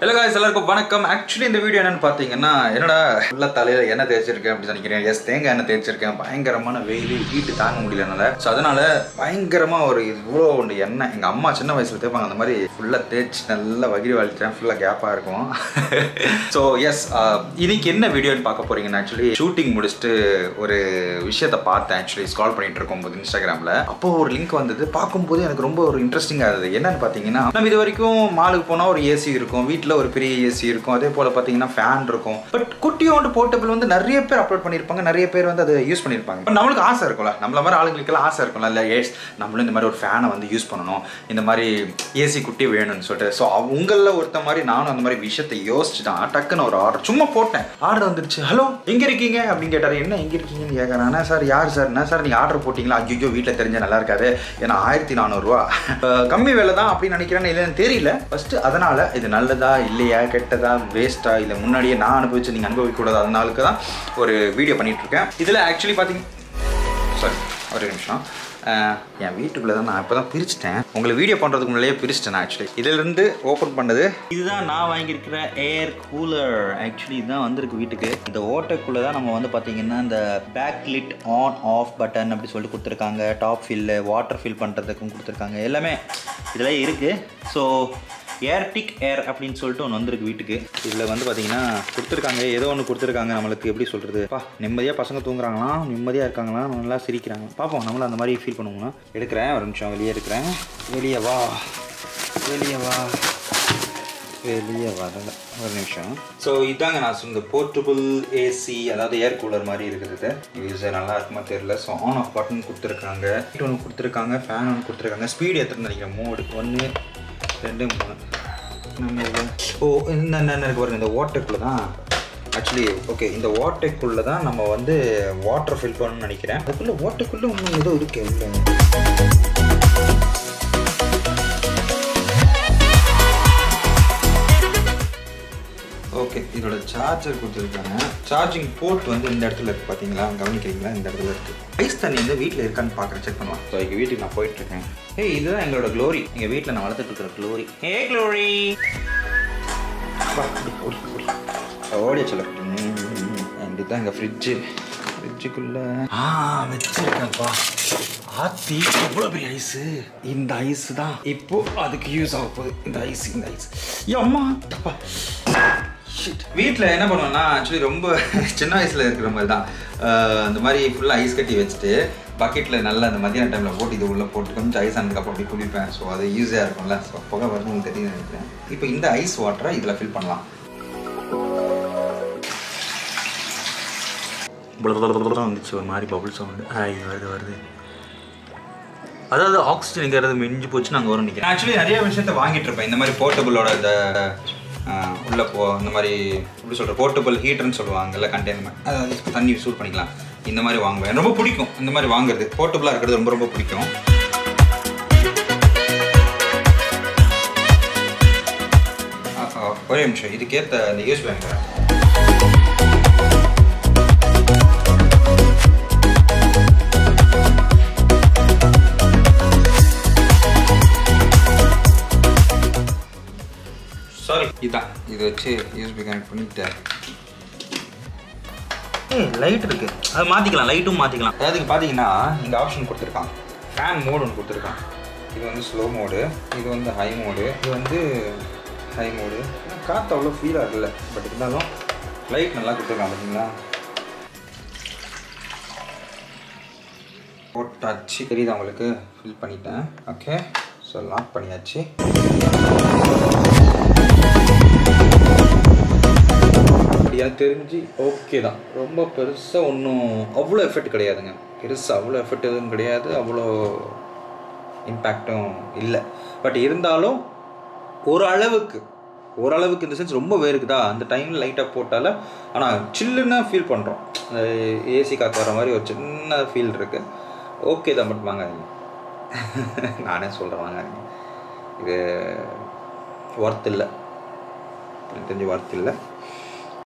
hello guys எல்லாருக்கும் வணக்கம் actually இந்த வீடியோ என்னன்னு பார்த்தீங்கன்னா என்னடா உள்ள தலையில எண்ணெய் தேய்ச்சிருக்கேன் அப்படின்னு நினைக்கிறேன் எஸ் தேங்காய் எண்ணெய் தேய்ச்சிருக்கேன் பயங்கரமான வெயில் ஹீட்டு தாங்க முடியல என்னால ஸோ அதனால பயங்கரமா ஒரு இவ்வளோ ஒன்று எண்ணெய் எங்க அம்மா சின்ன வயசுல தேய்ப்பாங்க அந்த மாதிரி ஃபுல்லாக தேய்ச்சி நல்லா வகிரி வலிச்சேன் ஃபுல்லாக கேப்பாக இருக்கும் ஸோ எஸ் இன்னைக்கு என்ன வீடியோன்னு பார்க்க போறீங்கன்னா ஆக்சுவலி ஷூட்டிங் முடிச்சுட்டு ஒரு விஷயத்த பார்த்தேன் ஆக்சுவலி ஸ்க்ரால் பண்ணிட்டு இருக்கும்போது இன்ஸ்டாகிராமில் அப்போ ஒரு லிங்க் வந்தது பார்க்கும்போது எனக்கு ரொம்ப ஒரு இன்ட்ரெஸ்டிங்காக இருந்தது என்னன்னு பார்த்தீங்கன்னா நம்ம இது வரைக்கும் மாலுக்கு போனால் ஒரு ஏசி இருக்கும் வீட்டில் ஒரு பெரிய ஏசி இருக்கும் அதே போல் பார்த்தீங்கன்னா ஃபேன் இருக்கும் பட் குட்டியோண்டு போர்ட்டபிள் வந்து நிறைய பேர் அப்லோட் பண்ணியிருப்பாங்க நிறைய பேர் வந்து அதை யூஸ் பண்ணியிருப்பாங்க But நம்மளுக்கு ஆசை இருக்கும்ல நம்மள மாதிரி ஆளுங்களுக்கெல்லாம் ஆசை இருக்கும்ல இல்லை ஏஸ் நம்மளும் இந்த மாதிரி ஒரு ஃபேனை வந்து யூஸ் பண்ணணும் இந்த மாதிரி ஏசி குட்டி வேணும்னு சொல்லிட்டு ஸோ உங்களில் ஒருத்த மாதிரி நானும் அந்த மாதிரி விஷயத்தை யோசிச்சு தான் டக்குன்னு ஒரு ஆர்டர் சும்மா போட்டேன் ஆர்டர் வந்துருச்சு ஹலோ எங்கே இருக்கீங்க அப்படின்னு கேட்டார் என்ன எங்கே இருக்கீங்கன்னு கேட்குறேன் சார் யார் சார் என்ன சார் நீங்கள் ஆர்டர் போட்டிங்களா ஐயோ வீட்டில் தெரிஞ்ச நல்லா இருக்காது ஏன்னா ஆயிரத்தி நானூறுரூவா கம்மி விலை தான் அப்படின்னு நினைக்கிறேன்னு இல்லைன்னு தெரியல ஃபஸ்ட்டு அதனால் இது நல்லதா இல்லையா கெட்டதா வேஸ்ட்டா இல்லை முன்னாடியே நான் அனுபவிச்சு நீங்கள் அனுபவிக்கக்கூடாது அதனாலுக்கு தான் ஒரு வீடியோ பண்ணிட்டு இருக்கேன் இதில் ஆக்சுவலி பார்த்தீங்க சாரி ஒரு நிமிஷம் அஹ், என் வீட்டுக்குள்ளே தான் நான் இப்போ தான் பிரிச்சிட்டேன் உங்களை வீடியோ பண்ணுறதுக்கு முன்னாடியே பிரிச்சிட்டேன் ஆக்சுவலி இதிலிருந்து ஓப்பன் பண்ணது இதுதான் நான் வாங்கியிருக்கிற ஏர் கூலர் ஆக்சுவலி இதுதான் வந்திருக்கு வீட்டுக்கு இந்த ஓட்டைக்குள்ளே தான் நம்ம வந்து பார்த்தீங்கன்னா இந்த back lit on off button அப்படி சொல்லிட்டு கொடுத்துருக்காங்க டாப் ஃபில்லு வாட்டர் ஃபில் பண்ணுறதுக்கும் கொடுத்துருக்காங்க எல்லாமே இதெல்லாம் இருக்குது ஸோ ஏர்டிக் ஏர் அப்படின்னு சொல்லிட்டு ஒன்று வந்திருக்கு வீட்டுக்கு இதில் வந்து பார்த்தீங்கன்னா கொடுத்துருக்காங்க ஏதோ ஒன்று கொடுத்துருக்காங்க நம்மளுக்கு எப்படி சொல்கிறது பா நிம்மதியாக பசங்க தூங்குறாங்களாம் நிம்மதியாக இருக்காங்களா நல்லா சிரிக்கிறாங்க பார்ப்போம் நம்மளும் அந்த மாதிரி ஃபீல் பண்ணுவோம்னா எடுக்கிறேன் ஒரு நிமிஷம் வெளியே இருக்கிறேன் வெளியே வா வெளியே வா வெளியே வரல ஒரு நிமிஷம் ஸோ இதாங்க நான் சொன்ன போர்ட்டபுள் ஏசி அதாவது ஏர் கூலர் மாதிரி இருக்குது இது நல்லா இருக்குமா தெரியல ஸோ ஆன் ஆஃப் பட்டன் கொடுத்துருக்காங்க ஹீட் ஒன்று கொடுத்துருக்காங்க ஃபேன் ஒன்று கொடுத்துருக்காங்க ஸ்பீடு எத்தனை நினைக்கிறேன் மோடு ஒன்று ரெண்டு மூணு நம்ம இதுல- ஓ இந்த இந்த இருக்கு பாருங்க இந்த ஓட்டைக்குள்ளே தான் ஆக்சுவலி ஓகே இந்த ஓட்டைக்குள்ளே தான் நம்ம வந்து வாட்டர் ஃபில் பண்ணணும்னு நினைக்கிறேன் அதுக்குள்ளே ஓட்டைக்குள்ளே இன்னும் ஏதோ இருக்கு உள்ள ஓகே இதோட சார்ஜர் கொடுத்துருக்காங்க சார்ஜிங் போர்ட் வந்து இந்த இடத்துல இருக்கு பார்த்தீங்களா கவனிக்கிறீங்களா இந்த இடத்துல இருக்கு ஐஸ் தண்ணி வந்து வீட்டில் இருக்கான்னு பார்க்குறேன் செக் பண்ணலாம் ஸோ எங்கள் வீட்டுக்கு நான் போயிட்டு இருக்கேன் ஏய் இதுதான் எங்களோட க்ளோரி எங்கள் வீட்டில் நான் வளர்த்துட்டு இருக்கிற க்ளோரி ஏ க்ளோரி ஓடிய சொல்ல அண்ட் இதுதான் எங்கள் ஃப்ரிட்ஜு ஃப்ரிட்ஜுக்குள்ளே ஆ வச்சிருக்கேன்ப்பா ஆத்தி எவ்வளோ பெரிய ஐஸு இந்த ஐஸ் தான் இப்போ அதுக்கு யூஸ் ஆக போகுது இந்த ஐஸ் இந்த ஐஸ் அம்மா தப்பா வீட்டில் என்ன பண்ணுவேன்னா ஆக்சுவலி ரொம்ப சின்ன வயசில் இருக்கிற மாதிரி தான் அஹ் இந்த மாதிரி ஃபுல்லாக ஐஸ் கட்டி வச்சுட்டு பக்கெட்டில் நல்லா அந்த மதியான டைமில் போட்டு இது உள்ளே போட்டு கொஞ்சம் ஐஸ் ஆனதுக்கப்புறம் அப்படி குடிப்பேன் ஸோ அது யூஸாக இருக்கும்ல ஸோ புகை வரணும் தெரியும் நினைக்கிறேன் இப்போ இந்த ஐஸ் வாட்டரை இதில் ஃபில் பண்ணலாம் வந்துச்சு ஒரு மாதிரி பபுள் சவுண்டு ஐ வருது வருது அதாவது ஆக்சிஜனுங்கிறது மிஞ்சி போச்சு நாங்கள் வரும் நிற்கிறேன் ஆக்சுவலி நிறைய விஷயத்த வாங்கிட்டு இருப்பேன் இந்த மாதிரி போர்ட்டபுளோட இந்த ஆஹ், உள்ள போ இந்த மாதிரி எப்படி சொல்கிற போர்ட்டபுள் ஹீட்டர்னு சொல்லுவாங்கல்ல கண்டெய்னர் அதாவது தண்ணி சூட் பண்ணிக்கலாம் இந்த மாதிரி வாங்குவேன் எனக்கு ரொம்ப பிடிக்கும் இந்த மாதிரி வாங்குறது போர்ட்டபுளாக இருக்கிறது ரொம்ப ரொம்ப பிடிக்கும் ஆ, ஆ, ஒரே நிமிஷம் இதுக்கேற்ற இந்த யூஸ் வாங்குறேன் சாரி இதான் இது வச்சு யூஎஸ்பி கனெக்ட் பண்ணிட்டேன் ஏய் லைட் இருக்கு அது மாற்றிக்கலாம் லைட்டும் மாற்றிக்கலாம் அதாவது இங்கே பார்த்தீங்கன்னா இந்த ஆப்ஷன் கொடுத்துருக்கான் ஃபேன் மோடு ஒன்று கொடுத்துருக்கான் இது வந்து ஸ்லோ மோடு இது வந்து ஹை மோடு இது வந்து ஹை மோடு காற்று அவ்வளோ ஃபீல் ஆகல பட் இருந்தாலும் லைட் நல்லா கொடுத்துருக்கான் பார்த்தீங்களா போட்டாச்சு தெரியுதா உங்களுக்கு ஃபில் பண்ணிட்டேன் ஓகே ஸோ லாக் பண்ணியாச்சு எனக்கு தெரிஞ்சு ஓகே தான் ரொம்ப பெருசாக ஒன்றும் அவ்வளோ எஃபெக்ட் கிடையாதுங்க பெருசாக அவ்வளோ எஃபெக்ட் எதுவும் கிடையாது அவ்வளோ இம்பேக்டும் இல்லை பட் இருந்தாலும் ஒரு அளவுக்கு ஓரளவுக்கு இந்த சென்ஸ் ரொம்ப வேறுக்குதா அந்த டைமில் லைட்டாக போட்டால ஆனால் சில்லுன்னு ஃபீல் பண்ணுறோம் அந்த ஏசி காற்று வர மாதிரி ஒரு சின்ன ஃபீல் இருக்குது ஓகே தான் பட் வாங்காதீங்க நானே சொல்கிறேன் வாங்காதீங்க இது ஒர்த் இல்லை எனக்கு தெரிஞ்சு ஒர்த் இல்லை